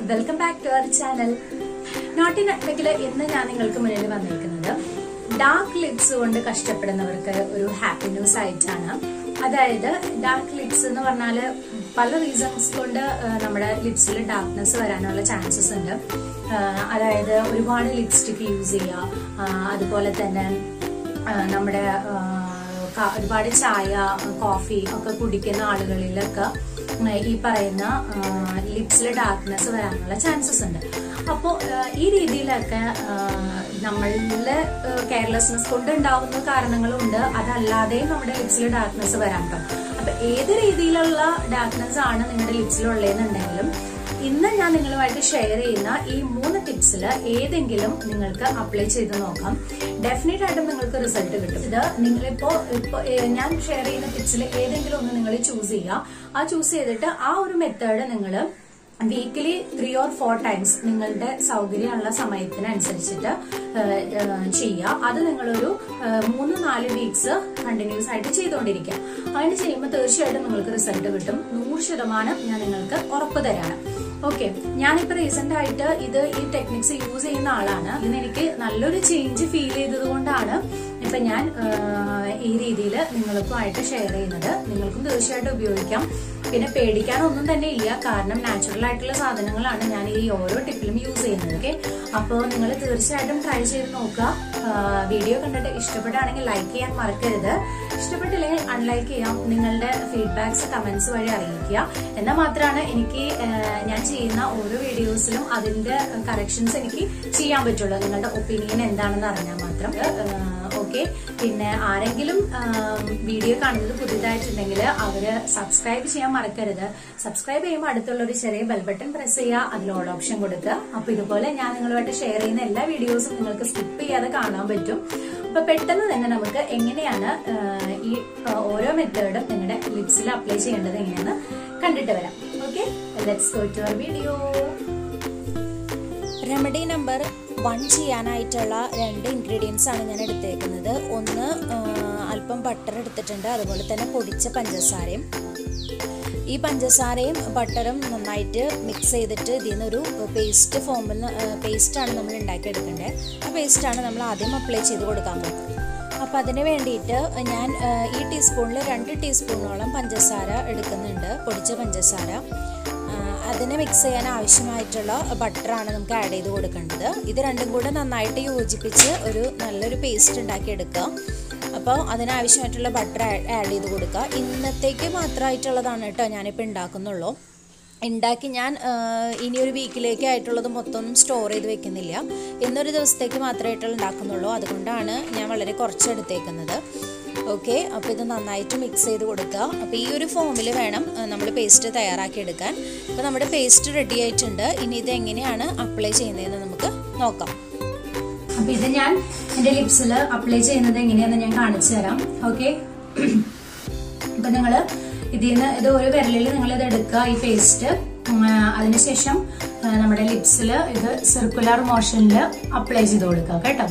welcome back to our channel naughty നെറ്റ്വർക്കിൽ ഇന്ന് ഞാൻ നിങ്ങൾക്ക് മുന്നിൽ വന്നിരിക്കുന്നത് ഡാർക്ക് ലിപ്സ് കൊണ്ട് കഷ്ടപ്പെടുന്നവർക്ക് ഒരു ഹാപ്പി ന്യൂസ് ആയിട്ടാണ് അതായത് ഡാർക്ക് ലിപ്സ് എന്ന് പറഞ്ഞാൽ പല റീസൺസ് കൊണ്ട് ആ, നമ്മുടെ ലിപ്സിൽ ഡാർക്ക്നെസ് വരാനുള്ള ചാൻസസ് ഉണ്ട് ആ, അതായത് ഒരുപാട് ലിപ്സ്റ്റിക് യൂസ് ചെയ്യുക ആ, അതുപോലെ തന്നെ ആ, നമ്മുടെ ആ, ക- ഒരുപാട് ചായ കോഫി ഒക്കെ കുടിക്കുന്ന ആളുകളിലൊക്കെ ഉം, ഈ പറയുന്ന ലിപ്സിൽ ഡാർക്ക്നെസ് വരാനുള്ള ചാൻസസ് ഉണ്ട് അപ്പോൾ ഈ രീതിയിലൊക്കെ ആ, നമ്മളുടെ കെയർലെസ്നെസ് കൊണ്ട് ഉണ്ടാവുന്ന കാരണങ്ങളുണ്ട് അതല്ലാതെയും നമ്മുടെ ലിപ്സിൽ ഡാർക്ക്നെസ് വരാം കേട്ടോ അപ്പൊ ഏത് രീതിയിലുള്ള ഡാർക്ക്നെസ് ആണ് നിങ്ങളുടെ ലിപ്സിലുള്ളതെന്നുണ്ടെങ്കിലും ഇന്ന് ഞാൻ നിങ്ങളുമായിട്ട് ഷെയർ ചെയ്യുന്ന ഈ മൂന്ന് ടിപ്സിൽ ഏതെങ്കിലും നിങ്ങൾക്ക് അപ്ലൈ ചെയ്ത് നോക്കാം ഡെഫിനറ്റ് ആയിട്ടും നിങ്ങൾക്ക് റിസൾട്ട് കിട്ടും ഇത് നിങ്ങളിപ്പോ ഇപ്പൊ ഏ, ഞാൻ ഷെയർ ചെയ്യുന്ന ടിപ്സിൽ ഏതെങ്കിലും ഒന്ന് നിങ്ങൾ ചൂസ് ചെയ്യുക ആ ചൂസ് ചെയ്തിട്ട് ആ ഒരു മെത്തേഡ് നിങ്ങൾ weekly three or four times നിങ്ങളുടെ സൗകര്യമുള്ള സമയത്തിനനുസരിച്ചിട്ട് ഏഹ്, ഏഹ്, ചെയ്യുക അത് നിങ്ങളൊരു ഏഹ്, മൂന്ന് നാല് വീക്സ് കണ്ടിന്യൂസ് ആയിട്ട് ചെയ്തുകൊണ്ടിരിക്കുക അങ്ങനെ ചെയ്യുമ്പോൾ തീർച്ചയായിട്ടും നിങ്ങൾക്ക് റിസൾട്ട് കിട്ടും നൂറ് ശതമാനം ഞാൻ നിങ്ങൾക്ക് ഉറപ്പ് തരാണ് ഓക്കെ ഞാനിപ്പോ റീസെന്റ് ആയിട്ട് ഇത് ഈ ടെക്നിക്സ് യൂസ് ചെയ്യുന്ന ആളാണ് ഇന്ന് എനിക്ക് നല്ലൊരു ചേഞ്ച് ഫീൽ ചെയ്തത് കൊണ്ടാണ് ഇപ്പൊ ഞാൻ ആഹ്, ഈ രീതിയിൽ നിങ്ങൾക്കുമായിട്ട് ഷെയർ ചെയ്യുന്നത് നിങ്ങൾക്കും തീർച്ചയായിട്ടും ഉപയോഗിക്കാം പിന്നെ പേടിക്കാനൊന്നും തന്നെ ഇല്ല കാരണം നാച്ചുറൽ ആയിട്ടുള്ള സാധനങ്ങളാണ് ഞാൻ ഈ ഓരോ ടിപ്പിലും യൂസ് ചെയ്യുന്നത് ഓക്കെ അപ്പോൾ നിങ്ങൾ തീർച്ചയായിട്ടും ട്രൈ ചെയ്ത് നോക്കുക വീഡിയോ കണ്ടിട്ട് ഇഷ്ടപ്പെടുകയാണെങ്കിൽ ലൈക്ക് ചെയ്യാൻ മറക്കരുത് ഇഷ്ടപ്പെട്ടില്ലെങ്കിൽ അൺലൈക്ക് ചെയ്യാം നിങ്ങളുടെ ഫീഡ്ബാക്സ് കമന്റ്സ് വഴി അറിയിക്കുക എന്നാൽ മാത്രമാണ് എനിക്ക് ആഹ്, ഞാൻ ചെയ്യുന്ന ഓരോ വീഡിയോസിലും അതിന്റെ കറക്ഷൻസ് എനിക്ക് ചെയ്യാൻ പറ്റുള്ളൂ നിങ്ങളുടെ ഒപ്പീനിയൻ എന്താണെന്ന് അറിഞ്ഞാൽ മാത്രം ഓക്കെ പിന്നെ ആരെങ്കിലും വീഡിയോ കാണുന്നത് പുതിയതായിട്ടുണ്ടെങ്കിൽ അവര് സബ്സ്ക്രൈബ് ചെയ്യാൻ മറക്കരുത് സബ്സ്ക്രൈബ് ചെയ്യുമ്പോൾ അടുത്തുള്ള ഒരു ചെറിയ ബെൽ ബട്ടൺ പ്രസ് ചെയ്യുക അതിൽ ഓൾ ഓപ്ഷൻ കൊടുക്കുക അപ്പൊ ഇതുപോലെ ഞാൻ നിങ്ങളുമായിട്ട് ഷെയർ ചെയ്യുന്ന എല്ലാ വീഡിയോസും നിങ്ങൾക്ക് സ്കിപ്പ് ചെയ്യാതെ കാണാൻ പറ്റും അപ്പൊ പെട്ടെന്ന് തന്നെ നമുക്ക് എങ്ങനെയാണ് ആ, ഈ ആ, ഓരോ മെത്തേഡും നിങ്ങളുടെ ലിപ്സിൽ അപ്ലൈ ചെയ്യേണ്ടത് എങ്ങനെയാന്ന് കണ്ടിട്ട് വരാം okay let's go to our video remedy number one ചെയ്യാനായിട്ടുള്ള രണ്ട് ഇൻഗ്രീഡിയൻസ് ആണ് ഞാൻ എടുത്തേക്കുന്നത് ഒന്ന് ആ, അല്പം ബട്ടർ എടുത്തിട്ടുണ്ട് അതുപോലെ തന്നെ പൊടിച്ച പഞ്ചസാരയും ഈ പഞ്ചസാരയും ബട്ടറും നന്നായിട്ട് മിക്സ് ചെയ്തിട്ട് ഇതിൽ നിന്നൊരു പേസ്റ്റ് ഫോമിൽ പേസ്റ്റാണ് നമ്മൾ ഉണ്ടാക്കിയെടുക്കേണ്ടത് ആ പേസ്റ്റാണ് നമ്മൾ ആദ്യം അപ്ലൈ ചെയ്ത് കൊടുക്കാൻ പോകുന്നത് അപ്പോൾ അതിന് വേണ്ടിയിട്ട് ഞാൻ ആ, ഈ ടീസ്പൂണിൽ രണ്ട് ടീസ്പൂണോളം പഞ്ചസാര എടുക്കുന്നുണ്ട് പൊടിച്ച പഞ്ചസാര ആ, അതിനെ മിക്സ് ചെയ്യാൻ ആവശ്യമായിട്ടുള്ള ബട്ടറാണ് നമുക്ക് ആഡ് ചെയ്ത് കൊടുക്കേണ്ടത് ഇത് രണ്ടും കൂടെ നന്നായിട്ട് യോജിപ്പിച്ച് ഒരു നല്ലൊരു പേസ്റ്റ് ഉണ്ടാക്കി എടുക്കുക അപ്പോൾ അതിനാവശ്യമായിട്ടുള്ള ബട്ടർ ആഡ് ചെയ്ത് കൊടുക്കുക ഇന്നത്തേക്ക് മാത്രമായിട്ടുള്ളതാണ് കേട്ടോ ഞാനിപ്പോൾ ഉണ്ടാക്കുന്നുള്ളൂ ഉണ്ടാക്കി ഞാൻ ആ, ഇനി ഒരു വീക്കിലേക്ക് ആയിട്ടുള്ളത് മൊത്തം സ്റ്റോർ ചെയ്ത് വെക്കുന്നില്ല ഇന്നൊരു ദിവസത്തേക്ക് മാത്രമായിട്ടുള്ള ഉണ്ടാക്കുന്നുള്ളൂ അതുകൊണ്ടാണ് ഞാൻ വളരെ കുറച്ച് എടുത്തേക്കുന്നത് ഓക്കെ അപ്പോൾ ഇത് നന്നായിട്ട് മിക്സ് ചെയ്ത് കൊടുക്കുക അപ്പോൾ ഈ ഒരു ഫോമിൽ വേണം നമ്മൾ പേസ്റ്റ് തയ്യാറാക്കി എടുക്കാൻ അപ്പോൾ നമ്മുടെ പേസ്റ്റ് റെഡി ആയിട്ടുണ്ട് ഇനി ഇത് എങ്ങനെയാണ് അപ്ലൈ ചെയ്യുന്നതെന്ന് നമുക്ക് നോക്കാം അപ്പൊ ഇത് ഞാൻ എന്റെ ലിപ്സിൽ അപ്ലൈ ചെയ്യുന്നത് എങ്ങനെയാന്ന് ഞാൻ കാണിച്ചു തരാം ഓക്കെ അപ്പൊ നിങ്ങള് ഇതിൽ നിന്ന് ഇത് ഒരു വിരലിൽ നിങ്ങൾ ഇത് എടുക്കുക ഈ പേസ്റ്റ് അതിനുശേഷം ആ, നമ്മുടെ ലിപ്സിൽ ഇത് സർക്കുലർ മോഷനിൽ അപ്ലൈ ചെയ്ത് കൊടുക്കുക കേട്ടോ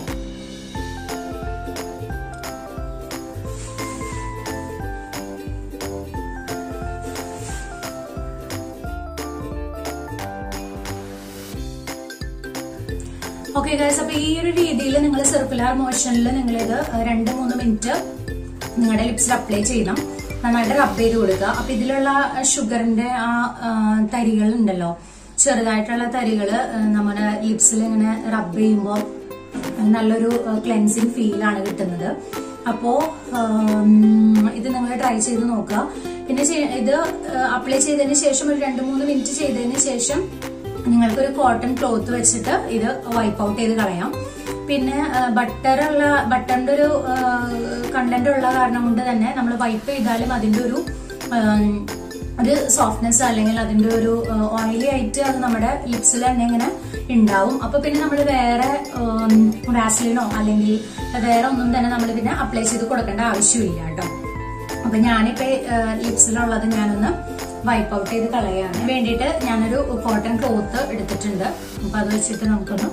ഓക്കെ ഗൈസ് അപ്പൊ ഈ ഒരു രീതിയിൽ നിങ്ങൾ സർക്കുലർ മോഷനിൽ നിങ്ങൾ ഇത് രണ്ട് മൂന്ന് മിനിറ്റ് നിങ്ങളുടെ ലിപ്സിൽ അപ്ലൈ ചെയ്യണം നന്നായിട്ട് റബ്ബ് ചെയ്ത് കൊടുക്കുക അപ്പൊ ഇതിലുള്ള ഷുഗറിന്റെ ആ ആ, തരികൾ ഉണ്ടല്ലോ ചെറുതായിട്ടുള്ള തരികള് ആ, നമ്മുടെ ലിപ്സിൽ ഇങ്ങനെ റബ്ബ് ചെയ്യുമ്പോൾ നല്ലൊരു ക്ലെൻസിങ് ഫീൽ ആണ് കിട്ടുന്നത് അപ്പോ ഉം, ഇത് നിങ്ങൾ ട്രൈ ചെയ്ത് നോക്കുക പിന്നെ ചെയ്യ- ഇത് അപ്ലൈ ചെയ്തതിന് ശേഷം ഒരു രണ്ട് മൂന്ന് മിനിറ്റ് ചെയ്തതിന് ശേഷം നിങ്ങൾക്കൊരു കോട്ടൺ ക്ലോത്ത് വെച്ചിട്ട് ഇത് വൈപ്പ് ഔട്ട് ചെയ്ത് കളയാം പിന്നെ ബട്ടർ ഉള്ള ബട്ടറിന്റെ ഒരു കണ്ടന്റ് ഉള്ള കാരണം കൊണ്ട് തന്നെ നമ്മൾ വൈപ്പ് ചെയ്താലും അതിന്റെ ഒരു ഉം, ഒരു സോഫ്റ്റ്നെസ് അല്ലെങ്കിൽ അതിന്റെ ഒരു ഓയിലി ആയിട്ട് അത് നമ്മുടെ ലിപ്സിൽ തന്നെ ഇങ്ങനെ ഉണ്ടാവും അപ്പൊ പിന്നെ നമ്മൾ വേറെ വാസലിനോ അല്ലെങ്കിൽ വേറെ ഒന്നും തന്നെ നമ്മൾ ഇതിനെ അപ്ലൈ ചെയ്ത് കൊടുക്കേണ്ട ആവശ്യമില്ല കേട്ടോ അപ്പൊ ഞാനിപ്പോ ലിപ്സിലുള്ളത് ഞാനൊന്ന് വൈപ്പ് ഔട്ട് ചെയ്ത് കളയാണ് വേണ്ടിയിട്ട് ഞാനൊരു കോട്ടൺ ക്ലോത്ത് എടുത്തിട്ടുണ്ട് അപ്പൊ അത് വെച്ചിട്ട് നമുക്കൊന്ന്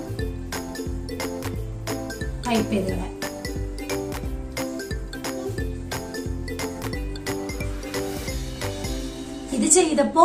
വൈപ്പ് ചെയ്ത് കളയാം ഇത് ചെയ്തപ്പോ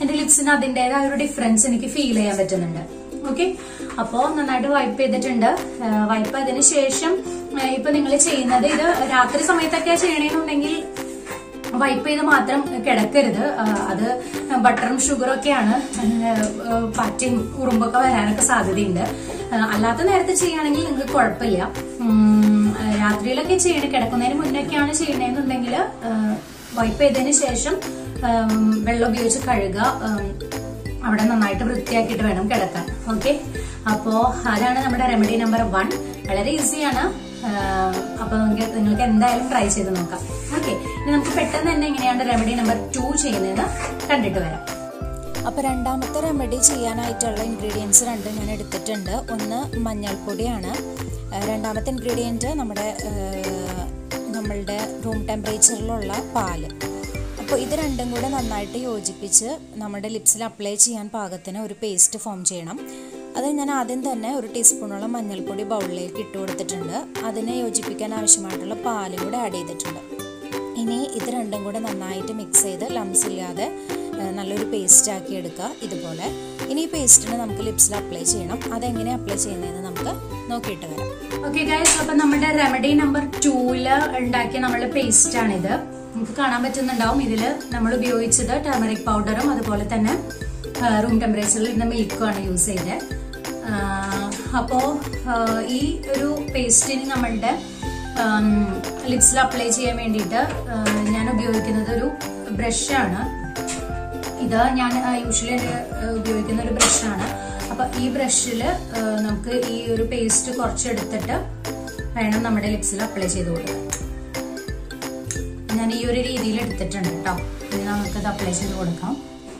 എന്റെ ലിപ്സിന് അതിന്റേതായ ഒരു ഡിഫറൻസ് എനിക്ക് ഫീൽ ചെയ്യാൻ പറ്റുന്നുണ്ട് ഓക്കെ അപ്പോ നന്നായിട്ട് വൈപ്പ് ചെയ്തിട്ടുണ്ട് വൈപ്പ് ചെയ്തതിന് ശേഷം ആ, ഇപ്പൊ നിങ്ങൾ ചെയ്യുന്നത് ഇത് രാത്രി സമയത്തൊക്കെ ചെയ്യണമെന്നുണ്ടെങ്കിൽ വൈപ്പ് ചെയ്ത് മാത്രം കിടക്കരുത് ആ, അത് ബട്ടറും ഷുഗറും ഒക്കെയാണ് പറ്റയും ഉറുമ്പൊക്കെ വരാനൊക്കെ സാധ്യതയുണ്ട് ആ, അല്ലാത്ത നേരത്തെ ചെയ്യുകയാണെങ്കിൽ നിങ്ങൾക്ക് കുഴപ്പമില്ല ഉം, രാത്രിയിലൊക്കെ ചെയ്യണ കിടക്കുന്നതിന് മുന്നൊക്കെയാണ് ചെയ്യണമെന്നുണ്ടെങ്കിൽ വൈപ്പ് ചെയ്തതിന് ശേഷം ഉം, വെള്ളം ഉപയോഗിച്ച് കഴുകുക ഉം, അവിടെ നന്നായിട്ട് വൃത്തിയാക്കിയിട്ട് വേണം കിടക്കാൻ ഓക്കെ അപ്പോ അതാണ് നമ്മുടെ റെമഡി നമ്പർ വൺ വളരെ ഈസിയാണ് അപ്പൊ നിങ്ങൾക്ക് നിങ്ങൾക്ക് എന്തായാലും ട്രൈ ചെയ്ത് നോക്കാം ഓക്കെ ഇനി നമുക്ക് പെട്ടെന്ന് തന്നെ എങ്ങനെയാണ് റെമഡി നമ്പർ ടു ചെയ്യുന്നതെന്ന് കണ്ടിട്ട് വരാം അപ്പോൾ രണ്ടാമത്തെ റെമഡി ചെയ്യാനായിട്ടുള്ള ഇൻഗ്രീഡിയൻസ് രണ്ടും ഞാൻ എടുത്തിട്ടുണ്ട് ഒന്ന് മഞ്ഞൾപ്പൊടിയാണ് ആ, രണ്ടാമത്തെ ഇൻഗ്രീഡിയൻറ്റ് നമ്മുടെ ആ, നമ്മളുടെ റൂം ടെമ്പറേച്ചറിലുള്ള പാല് അപ്പോൾ ഇത് രണ്ടും കൂടെ നന്നായിട്ട് യോജിപ്പിച്ച് നമ്മുടെ ലിപ്സിൽ അപ്ലൈ ചെയ്യാൻ പാകത്തിന് ഒരു പേസ്റ്റ് ഫോം ചെയ്യണം അത് ഞാൻ ആദ്യം തന്നെ ഒരു ടീസ്പൂണോളം മഞ്ഞൾപ്പൊടി ബൗളിലേക്ക് ഇട്ട് കൊടുത്തിട്ടുണ്ട് അതിനെ യോജിപ്പിക്കാൻ ആവശ്യമായിട്ടുള്ള പാലും കൂടെ ആഡ് ചെയ്തിട്ടുണ്ട് ഇനി ഇത് രണ്ടും കൂടെ നന്നായിട്ട് മിക്സ് ചെയ്ത് ലംസ് ഇല്ലാതെ ആ, നല്ലൊരു പേസ്റ്റ് ആക്കി എടുക്കുക ഇതുപോലെ ഇനി ഈ പേസ്റ്റിന് നമുക്ക് ലിപ്സിൽ അപ്ലൈ ചെയ്യണം അതെങ്ങനെ അപ്ലൈ ചെയ്യുന്നതെന്ന് നമുക്ക് നോക്കിയിട്ട് വരാം ഓക്കെ ഗൈസ് അപ്പൊ നമ്മുടെ റെമഡി നമ്പർ ടൂല് ഉണ്ടാക്കിയ നമ്മുടെ പേസ്റ്റ് ആണിത് നമുക്ക് കാണാൻ പറ്റുന്നുണ്ടാവും ഇതില് നമ്മൾ ഉപയോഗിച്ചത് ടർമറിക് പൗഡറും അതുപോലെ തന്നെ റൂം ടെമ്പറേച്ചറിൽ ഇരുന്ന മിൽക്കുമാണ് യൂസ് ചെയ്തത് അപ്പോ ആ, ഈ ഒരു പേസ്റ്റിന് നമ്മളുടെ ലിപ്സിൽ അപ്ലൈ ചെയ്യാൻ വേണ്ടിയിട്ട് ആ, ഞാൻ ഉപയോഗിക്കുന്നത് ഒരു ബ്രഷാണ് ഇത് ഞാൻ യൂഷ്വലി ഉപയോഗിക്കുന്ന ഒരു ബ്രഷാണ് അപ്പൊ ഈ ബ്രഷിൽ നമുക്ക് ഈ ഒരു പേസ്റ്റ് കുറച്ചെടുത്തിട്ട് വേണം നമ്മുടെ ലിപ്സിൽ അപ്ലൈ ചെയ്ത് കൊടുക്കാൻ ഞാൻ ഈ ഒരു രീതിയിൽ എടുത്തിട്ടുണ്ട് കേട്ടോ ഇനി നമുക്കത് അപ്ലൈ ചെയ്ത് കൊടുക്കാം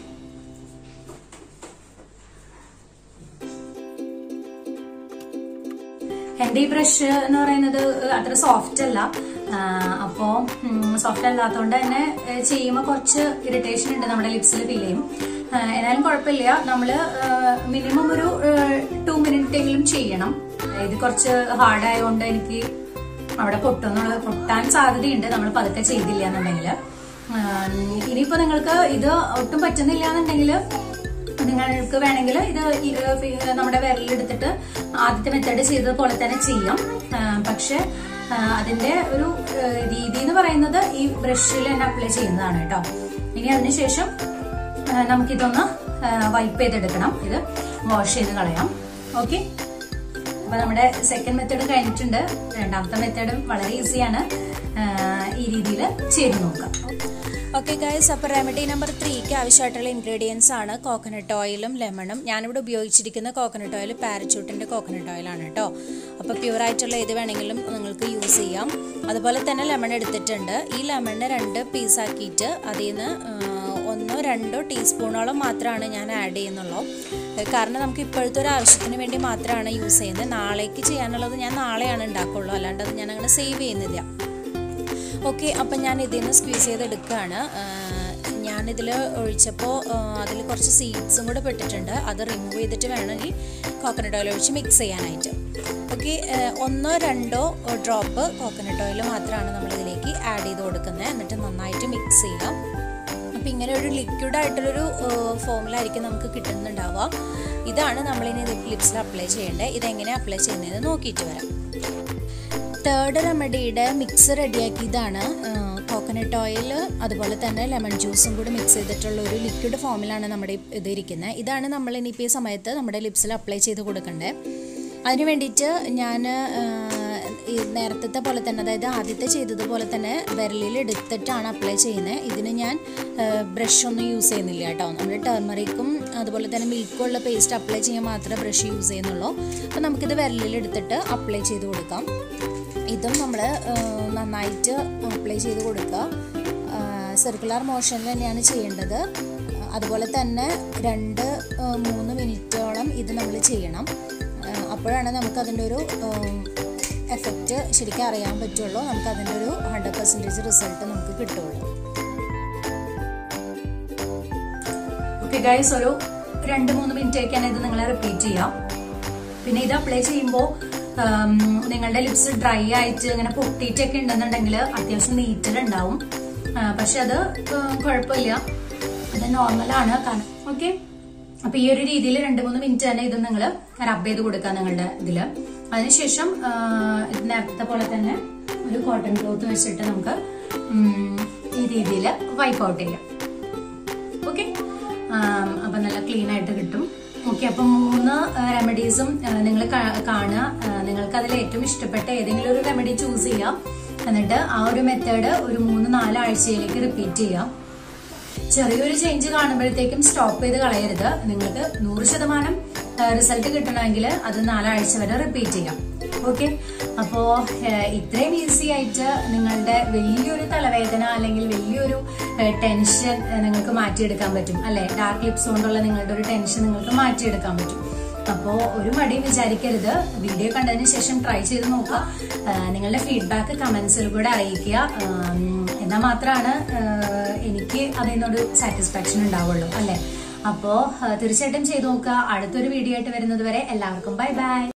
എന്റെ ഈ ബ്രഷ് എന്ന് പറയുന്നത് അത്ര സോഫ്റ്റ് അല്ല ആ, അപ്പോ സോഫ്റ്റ് അല്ലാത്തതുകൊണ്ട് തന്നെ ഏ, ചെയ്യുമ്പോൾ കുറച്ച് ഇറിറ്റേഷൻ ഉണ്ട് നമ്മുടെ ലിപ്സിൽ ഫീൽ ചെയ്യും ആ, എന്നാലും കുഴപ്പമില്ല നമ്മള് മിനിമം ഒരു ടു മിനിറ്റ് എങ്കിലും ചെയ്യണം ഇത് കുറച്ച് ഹാർഡ് ആയതുകൊണ്ട് എനിക്ക് അവിടെ പൊട്ടുന്നുള്ള പൊട്ടാൻ സാധ്യതയുണ്ട് നമ്മൾ പതുക്കെ ചെയ്തില്ല എന്നുണ്ടെങ്കിൽ ഇനിയിപ്പോ നിങ്ങൾക്ക് ഇത് ഒട്ടും പറ്റുന്നില്ല എന്നുണ്ടെങ്കിൽ നിങ്ങൾക്ക് വേണമെങ്കിൽ ഇത് ഈ, ഏഹ്, ഫി- നമ്മുടെ വിരലെടുത്തിട്ട് ആദ്യത്തെ മെത്തേഡ് ചെയ്തത് പോലെ തന്നെ ചെയ്യാം ആ, പക്ഷെ ആ, അതിന്റെ ഒരു ഏഹ്, രീതി എന്ന് പറയുന്നത് ഈ ബ്രഷിൽ തന്നെ അപ്ലൈ ചെയ്യുന്നതാണ് കേട്ടോ ഇനി അതിനുശേഷം ആ, നമുക്കിതൊന്ന് വൈപ്പ് ചെയ്തെടുക്കണം ഇത് വാഷ് ചെയ്ത് കളയാം ഓക്കെ അപ്പൊ നമ്മുടെ സെക്കൻഡ് മെത്തേഡ് കഴിഞ്ഞിട്ടുണ്ട് രണ്ടാമത്തെ മെത്തേഡും വളരെ ഈസിയാണ് ആ, ഈ രീതിയിൽ ചെയ്ത് നോക്കാം ഓക്കെ ഗൈസ് അപ്പോൾ റെമഡി നമ്പർ ത്രീക്ക് ആവശ്യമായിട്ടുള്ള ഇൻഗ്രീഡിയൻസ് ആണ് കോക്കനട്ട് ഓയിലും ലെമണും ഞാനിവിടെ ഉപയോഗിച്ചിരിക്കുന്ന കോക്കനട്ട് ഓയിൽ പാരച്യൂട്ടിൻ്റെ കോക്കനട്ട് ഓയിലാണ് കേട്ടോ അപ്പോൾ പ്യുവറായിട്ടുള്ള ഏത് വേണമെങ്കിലും നിങ്ങൾക്ക് യൂസ് ചെയ്യാം അതുപോലെ തന്നെ ലെമൺ എടുത്തിട്ടുണ്ട് ഈ ലെമണിനെ രണ്ട് പീസാക്കിയിട്ട് അതിൽ നിന്ന് ഒന്നോ രണ്ടോ ടീസ്പൂണോളം മാത്രമാണ് ഞാൻ ആഡ് ചെയ്യുന്നുള്ളൂ ഏഹ് കാരണം നമുക്ക് ഇപ്പോഴത്തെ ഒരു ആവശ്യത്തിന് വേണ്ടി മാത്രമാണ് യൂസ് ചെയ്യുന്നത് നാളേക്ക് ചെയ്യാനുള്ളത് ഞാൻ നാളെയാണ് ഉണ്ടാക്കുള്ളൂ അല്ലാണ്ട് അത് ഞാൻ അങ്ങനെ സേവ് ചെയ്യുന്നില്ല ഓക്കെ അപ്പം ഞാൻ ഇതിൽ നിന്ന് സ്ക്വീസ് ചെയ്തെടുക്കുകയാണ് ഞാനിതിൽ ഒഴിച്ചപ്പോൾ അതിൽ കുറച്ച് സീഡ്സും കൂടെ പെട്ടിട്ടുണ്ട് അത് റിമൂവ് ചെയ്തിട്ട് വേണമെങ്കിൽ കോക്കനട്ട് ഓയിൽ ഒഴിച്ച് മിക്സ് ചെയ്യാനായിട്ട് ഓക്കെ ഒന്നോ രണ്ടോ ഡ്രോപ്പ് കോക്കനട്ട് ഓയിൽ മാത്രമാണ് നമ്മളിതിലേക്ക് ആഡ് ചെയ്ത് കൊടുക്കുന്നത് എന്നിട്ട് നന്നായിട്ട് മിക്സ് ചെയ്യാം അപ്പം ഇങ്ങനെ ഒരു ലിക്വിഡ് ആയിട്ടുള്ളൊരു ഫോമിലായിരിക്കും നമുക്ക് കിട്ടുന്നുണ്ടാവുക ഇതാണ് നമ്മളിനി ലിപ്സിൽ അപ്ലൈ ചെയ്യേണ്ടത് ഇതെങ്ങനെ അപ്ലൈ ചെയ്യുന്നതെന്ന് നോക്കിയിട്ട് വരാം തേർഡ് റെമഡിയുടെ മിക്സ് റെഡിയാക്കിയതാണ് കോക്കനട്ട് ഓയിൽ അതുപോലെ തന്നെ ലെമൺ ജ്യൂസും കൂടി മിക്സ് ചെയ്തിട്ടുള്ള ഒരു ലിക്വിഡ് ഫോമിലാണ് നമ്മുടെ ഇത് ഇരിക്കുന്നത് ഇതാണ് നമ്മൾ ഇനിയിപ്പോൾ ഈ സമയത്ത് നമ്മുടെ ലിപ്സിൽ അപ്ലൈ ചെയ്ത് കൊടുക്കേണ്ടത് അതിന് വേണ്ടിയിട്ട് ഞാൻ ഈ നേരത്തെ പോലെ തന്നെ അതായത് ആദ്യത്തെ ചെയ്തതുപോലെ തന്നെ വിരലിൽ എടുത്തിട്ടാണ് അപ്ലൈ ചെയ്യുന്നത് ഇതിന് ഞാൻ ബ്രഷ് ഒന്നും യൂസ് ചെയ്യുന്നില്ല കേട്ടോ നമ്മൾ ടർമറിക്കും അതുപോലെ തന്നെ മിൽക്കും ഉള്ള പേസ്റ്റ് അപ്ലൈ ചെയ്യാൻ മാത്രമേ ബ്രഷ് യൂസ് ചെയ്യുന്നുള്ളൂ അപ്പോൾ നമുക്കിത് വിരലിൽ എടുത്തിട്ട് അപ്ലൈ ചെയ്ത് കൊടുക്കാം ഇതും നമ്മൾ നന്നായിട്ട് അപ്ലൈ ചെയ്ത് കൊടുക്കുക സർക്കുലർ മോഷനിൽ തന്നെയാണ് ചെയ്യേണ്ടത് അതുപോലെ തന്നെ രണ്ട് ആ, മൂന്ന് മിനിറ്റോളം ഇത് നമ്മൾ ചെയ്യണം ആ, അപ്പോഴാണ് നമുക്ക് അതിൻ്റെ ഒരു എഫക്റ്റ് ശരിക്കും അറിയാൻ പറ്റുള്ളൂ നമുക്ക് അതിൻ്റെ ഒരു ഹൺഡ്രഡ് പെർസെൻറ്റേജ് റിസൾട്ട് നമുക്ക് കിട്ടുള്ളൂ ഓക്കെ ഗൈസ് ഒരു രണ്ട് മൂന്ന് മിനിറ്റ് ഒക്കെയാണ് ഇത് നിങ്ങൾ റിപ്പീറ്റ് ചെയ്യാം പിന്നെ ഇത് അപ്ലൈ ചെയ്യുമ്പോൾ നിങ്ങളുടെ ലിപ്സ് ഡ്രൈ ആയിട്ട് ഇങ്ങനെ പൊട്ടിയിട്ടൊക്കെ ഉണ്ടെന്നുണ്ടെങ്കിൽ അത്യാവശ്യം നീറ്റൽ ഉണ്ടാവും പക്ഷെ അത് ആ, കുഴപ്പമില്ല അത് നോർമലാണ് കാരണം ഓക്കെ അപ്പൊ ഈ ഒരു രീതിയിൽ രണ്ട് മൂന്ന് മിനിറ്റ് തന്നെ ഇത് നിങ്ങൾ റബ്ബ് ചെയ്ത് കൊടുക്കുക നിങ്ങളുടെ ഇതില് അതിനുശേഷം ആ, ഇത് നേരത്തെ പോലെ തന്നെ ഒരു കോട്ടൺ ക്ലോത്ത് വെച്ചിട്ട് നമുക്ക് ഉം, ഈ രീതിയിൽ വൈപ്പ് ഔട്ട് ചെയ്യാം ഓക്കെ അപ്പൊ നല്ല ക്ലീൻ ആയിട്ട് കിട്ടും ഓക്കെ അപ്പൊ മൂന്ന് റെമഡീസും നിങ്ങൾ കാണുക ആ, നിങ്ങൾക്ക് അതിൽ ഏറ്റവും ഇഷ്ടപ്പെട്ട ഏതെങ്കിലും ഒരു റെമഡി ചൂസ് ചെയ്യാം എന്നിട്ട് ആ ഒരു മെത്തേഡ് ഒരു മൂന്ന് നാല് ആഴ്ചയിലേക്ക് റിപ്പീറ്റ് ചെയ്യാം ചെറിയൊരു ചേഞ്ച് കാണുമ്പോഴത്തേക്കും സ്റ്റോപ്പ് ചെയ്ത് കളയരുത് നിങ്ങൾക്ക് നൂറ് ശതമാനം റിസൾട്ട് കിട്ടണമെങ്കിൽ അത് നാലാഴ്ച വരെ റിപ്പീറ്റ് ചെയ്യാം ഓക്കെ അപ്പോ ഏഹ്, ഇത്രയും ഈസി ആയിട്ട് നിങ്ങളുടെ വലിയൊരു തലവേദന അല്ലെങ്കിൽ വലിയൊരു ടെൻഷൻ നിങ്ങൾക്ക് മാറ്റിയെടുക്കാൻ പറ്റും അല്ലെ ഡാർക്ക് ലിപ്സ് കൊണ്ടുള്ള നിങ്ങളുടെ ഒരു ടെൻഷൻ നിങ്ങൾക്ക് മാറ്റിയെടുക്കാൻ പറ്റും അപ്പോ ഒരു മടിയും വിചാരിക്കരുത് വീഡിയോ കണ്ടതിന് ശേഷം ട്രൈ ചെയ്ത് നോക്കുക ഏഹ്, നിങ്ങളുടെ ഫീഡ്ബാക്ക് കമന്റ്സിൽ കൂടെ അറിയിക്കുക ഉം, എന്നാൽ മാത്രമാണ് ഏഹ്, എനിക്ക് അതിൽ നിന്നൊരു സാറ്റിസ്ഫാക്ഷൻ ഉണ്ടാവുള്ളൂ അല്ലെ അപ്പോ ഏഹ്, തീർച്ചയായിട്ടും ചെയ്തു നോക്കുക അടുത്തൊരു വീഡിയോ ആയിട്ട് വരുന്നത് വരെ എല്ലാവർക്കും ബൈ ബൈ